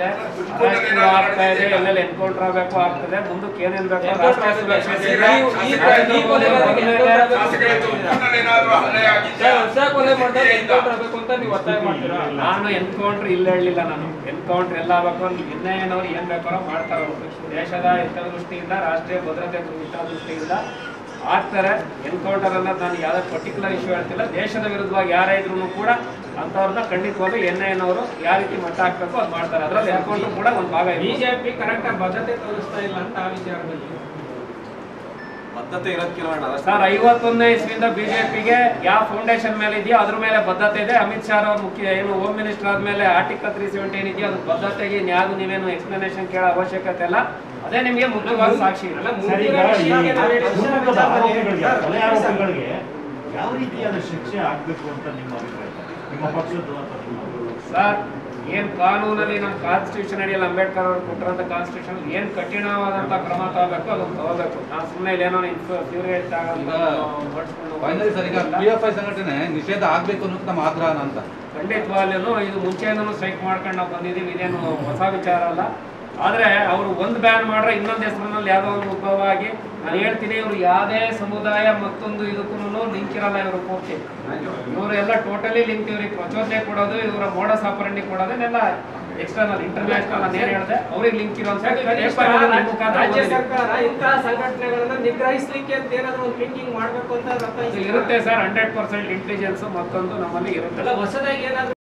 ಆಗ್ತಿದೆ ಅರೆಸ್ಟ್ಗಳು ಆಗ್ತಾ ಇದೆ ಎಲ್ಲೆಲ್ಲಿ ಎನ್ಕೌಂಟರ್ ಆಗಬೇಕು ಆಗ್ತದೆ ಮುಂದಕ್ಕೆ ಏನೇನ್ ಬೇಕೋ ರಾಷ್ಟ್ರೀಯ ಸುರಕ್ಷತೆ ಇದೆ. ಈ- ಈ- ನರೇಂದ್ರ ಈ ಮೋದಿ ಕೊಲೆಗಾರರಿಗೆ ಬಂದ್ಮೇಲೆ ಎನ್ಕೌಂಟರ್ ಶಾಸಕರಿಗೆ ಮುಖಂಡರೇನಾದ್ರೂ ಹಲ್ಲೆ ಆಗಿದ್ಯಾ? ಸರ್, ವರ್ಷ ಕೊಲೆ ಮಾಡಿದ್ರೆ ಎನ್ಕೌಂಟರ್ ಆಗಬೇಕು ಅಂತ ನೀವು ಒತ್ತಾಯ ಮಾಡ್ತೀರಾ ನಾನು ಎನ್ಕೌಂಟರ್ ಇಲ್ಲ ಹೇಳಿಲ್ಲ ನಾನು ಎನ್ಕೌಂಟರ್ ಎಲ್ಲ ಆಗಬೇಕು ನಿರ್ಣಯನವ್ರು ಏನ್ ಬೇಕಾರೋ ಮಾಡ್ತಾರೆ ಅವ್ರು. ದೇಶದ ಹಿತದೃಷ್ಟಿಯಿಂದ ರಾಷ್ಟ್ರೀಯ ಭದ್ರತೆ ಹಿತದೃಷ್ಟಿಯಿಂದ ಆಗ್ತಾರೆ ಎನ್ಕೌಂಟರ್ ಅನ್ನೋದು ನಾನು ಯಾವ್ದೇ ಪರ್ಟಿಕ್ಯುಲರ್ ಇಶ್ಯೂ ಹೇಳ್ತಿಲ್ಲ ದೇಶದ ವಿರುದ್ಧವಾಗಿ ಯಾರೇ ಇದ್ರು ಕೂಡ ಅಂಥವ್ರನ್ನ ಖಂಡಿತವಾಗ್ಲೂ ಎನ್ ಐನವರು ಯಾವ ರೀತಿ ಮಟ್ಟ ಹಾಕ್ಬೇಕು ಅದು ಮಾಡ್ತಾರೆ ಅದ್ರಲ್ಲಿ ಎನ್ಕೌಂಟರ್ ಕೂಡ ಒಂದು ಭಾಗ ಇದೆ ಬಿಜೆಪಿ ಕರೆಕ್ಟ್ ಆಗಿ ಬದ್ಧತೆ ತೋರಿಸ್ತಾ ಇಲ್ಲ ಅಂತ ಆ ವಿಚಾರದಲ್ಲಿ ಬದ್ಧತೆ ಇರೋದಕ್ಕಿರೋಣ ಸರ್ ಐವತ್ತೊಂದನೇ ಇಸ್ವಿಯಿಂದ ಬಿಜೆಪಿಗೆ ಯಾವ ಫೌಂಡೇಶನ್ ಮೇಲೆ ಇದೆಯೋ ಅದ್ರ ಮೇಲೆ ಬದ್ಧತೆ ಇದೆ ಅಮಿತ್ ಶಾ ಅವ್ರ ಮುಖ್ಯ ಏನು ಹೋಮ್ ಮಿನಿಸ್ಟರ್ ಆದ್ಮೇಲೆ ಆರ್ಟಿಕಲ್ ತ್ರೀ ಸೆವೆಂಟೀನ್ ಇದೆಯೋ ಅದ್ರ ಬದ್ಧತೆಗೆ ಯಾವುದು ನೀವೇನು ಎಕ್ಸ್ಪ್ಲನೇಷನ್ ಕೇಳೋ ಅವಶ್ಯಕತೆ ಇಲ್ಲ ಅದೇ ನಿಮಗೆ ಮುಖ್ಯವಾಗಿ ಸಾಕ್ಷಿ ಅಲ್ಲ, ಇಲ್ಲ ಸರ್, ಈಗ ಮುಂದಿನ ಈ ವಿಷಯಕ್ಕೆ ನಾವು ಹೇಳಿದ್ದು ಕುಟುಂಬದ ಆರೋಪಿಗಳಿಗೆ ಕೊಲೆ ಸರ್, ಆರೋಪಿಗಳಿಗೆ ಯಾವ ರೀತಿಯಾದ ಶಿಕ್ಷೆ ಆಗ್ಬೇಕು ಅಂತ ನಿಮ್ಮ ಅಭಿಪ್ರಾಯ ನಿಮ್ಮ ಪಕ್ಷದ್ದು ಅಥವಾ ನಿಮ್ಮ ಸರ್ ಏನ್ ಕಾನೂನಲ್ಲಿ ನಮ್ಮ ಕಾನ್ಸ್ಟಿಟ್ಯೂಷನ್ ಅಡಿಯಲ್ಲಿ ಅಂಬೇಡ್ಕರ್ ಅವರು ಕೊಟ್ಟಿರೋಂಥ ಕಾನ್ಸ್ಟಿಟ್ಯೂಷನ್ ಏನ್ ಕಠಿಣವಾದಂತ ಕ್ರಮ ತಗೋಬೇಕು ಅದನ್ನ ತಗೋಬೇಕು ನಾವು ಸುಮ್ಮನೆ ಇಲ್ಲೇನೋ ಫ್ಯೂರಿಯೇಟ್ ಫೈನಲಿ ಸರ್ ಈಗ ಪಿ ಎಫ್ ಐ ಸಂಘಟನೆ ನಿಷೇಧ ಆಗ್ಬೇಕು ಅನ್ನೋದು ನಮ್ಮ ಆಗ್ರಹ ಅಂತ ಖಂಡಿತವಾಗ್ಲೂ ಇದು ಮುಂಚೆನೂ ಸ್ಟ್ರೈಕ್ ಮಾಡ್ಕೊಂಡು ನಾವು ಬಂದಿದ್ದೀವಿ ಇದೇನು ಹೊಸ ವಿಚಾರ ಅಲ್ಲ ಆದ್ರೆ ಅವರು ಒಂದು ಬ್ಯಾನ್ ಮಾಡ್ರೆ ಇನ್ನೊಂದು ಹೆಸರಿನಲ್ಲಿ ಯಾವುದೋ ಒಂದು ಉದ್ಭವ ಆಗಿ ನಾನು ಹೇಳ್ತೀನಿ ಇವರು ಯಾವುದೇ ಸಮುದಾಯ ಮತ್ತೊಂದು ಇದಕ್ಕೂ ಲಿಂಕ್ ಇರಲ್ಲ ಇವರು ಪೂರ್ತಿ ಇವರೆಲ್ಲ ಟೋಟಲಿ ಲಿಂಕ್ ಇವ್ರಿಗೆ ಪ್ರಚೋದನೆ ಕೊಡೋದು ಇವರ ಮೋಡಸ್ ಆಪರಂಡಿ ಕೊಡೋದನ್ನೆಲ್ಲ ಎಕ್ಸ್ಟರ್ನಲ್ ಇಂಟರ್ನ್ಯಾಷನಲ್ ನಾನು ಏನು ಹೇಳಿದೆ ಅವ್ರಿಗೆ ಲಿಂಕ್ ಇರೋ ರಾಜ್ಯ ಸರ್ಕಾರ ಇಂತಹ ಸಂಘಟನೆಗಳನ್ನ ನಿಗ್ರಹಿಸ್ಲಿಕ್ಕೆ ಅಂತ ಏನಾದ್ರು ಒಂದು ಥಿಂಕಿಂಗ್ ಮಾಡ್ಬೇಕು ಅಂತ ರಥ ಇರುತ್ತೆ ಸರ್ ಹಂಡ್ರೆಡ್ ಪರ್ಸೆಂಟ್ ಇಂಟೆಲಿಜೆನ್ಸ್ ಮತ್ತೊಂದು ನಮ್ಮಲ್ಲಿ ಇರುತ್ತೆ ಅಲ್ಲ ಹೊಸದಾಗಿ ಏನಾದ್ರು